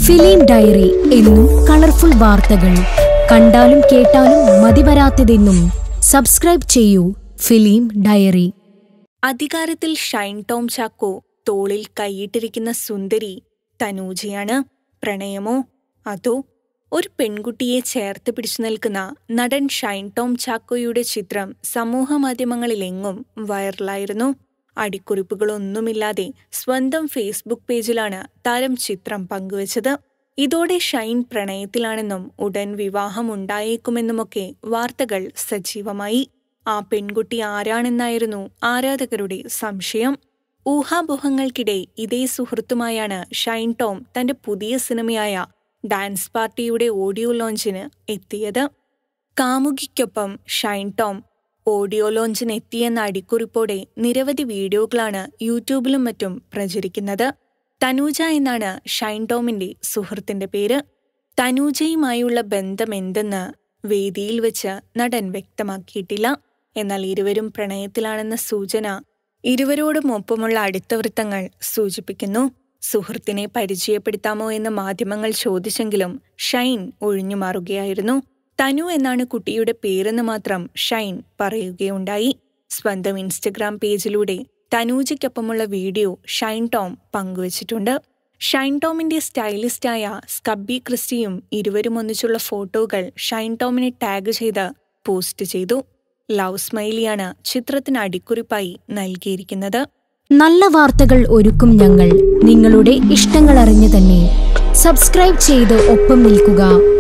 film diary എന്നും colourful വാർത്തകൾ കണ്ടാലും കേട്ടാലും മതിവരാത്തതെന്നും സബ്സ്ക്രൈബ് ചെയ്യൂ ഫിലിം ഡയറി അധികാരത്തിൽ ഷൈൻ ടോം ചാക്കോ തോളിൽ കൈയിട്ടിരിക്കുന്ന സുന്ദരി തനൂജയാണ് പ്രണയമോ അതോ ഒരു പെൺകുട്ടിയെ ചേർത്ത് പിടിച്ചു നിൽക്കുന്ന നടൻ ഷൈൻ ടോം ചാക്കോയുടെ ചിത്രം സമൂഹമാധ്യമങ്ങളിലെങ്ങും വൈറലായിരുന്നു അടിക്കുറിപ്പുകളൊന്നുമില്ലാതെ സ്വന്തം ഫേസ്ബുക്ക് പേജിലാണ് താരം ചിത്രം പങ്കുവച്ചത് ഇതോടെ ഷൈൻ പ്രണയത്തിലാണെന്നും ഉടൻ വിവാഹമുണ്ടായേക്കുമെന്നുമൊക്കെ വാർത്തകൾ സജീവമായി ആ പെൺകുട്ടി ആരാണെന്നായിരുന്നു ആരാധകരുടെ സംശയം ഊഹാപോഹങ്ങൾക്കിടെ ഇതേ സുഹൃത്തുമായാണ് ഷൈൻ ടോം തന്റെ പുതിയ സിനിമയായ ഡാൻസ് പാർട്ടിയുടെ ഓഡിയോ ലോഞ്ചിന് എത്തിയത് കാമുകിക്കൊപ്പം ഷൈൻ ടോം ഓഡിയോ ലോഞ്ചിന് എത്തിയെന്ന അടിക്കുറിപ്പോടെ നിരവധി വീഡിയോകളാണ് യൂട്യൂബിലും മറ്റും പ്രചരിക്കുന്നത് തനൂജ എന്നാണ് ഷൈൻ ടോമിന്റെ സുഹൃത്തിന്റെ പേര് തനൂജയുമായുള്ള ബന്ധം എന്തെന്ന് വേദിയിൽ വെച്ച് നടൻ വ്യക്തമാക്കിയിട്ടില്ല എന്നാൽ ഇരുവരും പ്രണയത്തിലാണെന്ന സൂചന ഇരുവരോടും ഒപ്പമുള്ള അടുത്ത വൃത്തങ്ങൾ സൂചിപ്പിക്കുന്നു സുഹൃത്തിനെ പരിചയപ്പെടുത്താമോ എന്ന് മാധ്യമങ്ങൾ ചോദിച്ചെങ്കിലും ഷൈൻ ഒഴിഞ്ഞുമാറുകയായിരുന്നു തനു എന്നാണ് കുട്ടിയുടെ പേരെന്ന് മാത്രം ഷൈൻ പറയുകയുണ്ടായി സ്വന്തം ഇൻസ്റ്റഗ്രാം പേജിലൂടെ തനൂജയ്ക്കൊപ്പമുള്ള വീഡിയോ ഷൈൻ ടോം പങ്കുവച്ചിട്ടുണ്ട് ഷൈൻ ടോമിന്റെ സ്റ്റൈലിസ്റ്റായ സ്കബ്ബി ക്രിസ്റ്റിയും ഇരുവരും ഒന്നിച്ചുള്ള ഫോട്ടോകൾ ഷൈൻ ടോമിനെ ടാഗ് ചെയ്ത് പോസ്റ്റ് ചെയ്തു ലവ് സ്മൈലിയാണ് ചിത്രത്തിന് അടിക്കുറിപ്പായി നൽകിയിരിക്കുന്നത് നല്ല വാർത്തകൾ ഒരുക്കും ഞങ്ങൾ നിങ്ങളുടെ ഇഷ്ടങ്ങൾ അറിഞ്ഞു തന്നെ സബ്സ്ക്രൈബ് ചെയ്ത് ഒപ്പം നിൽക്കുക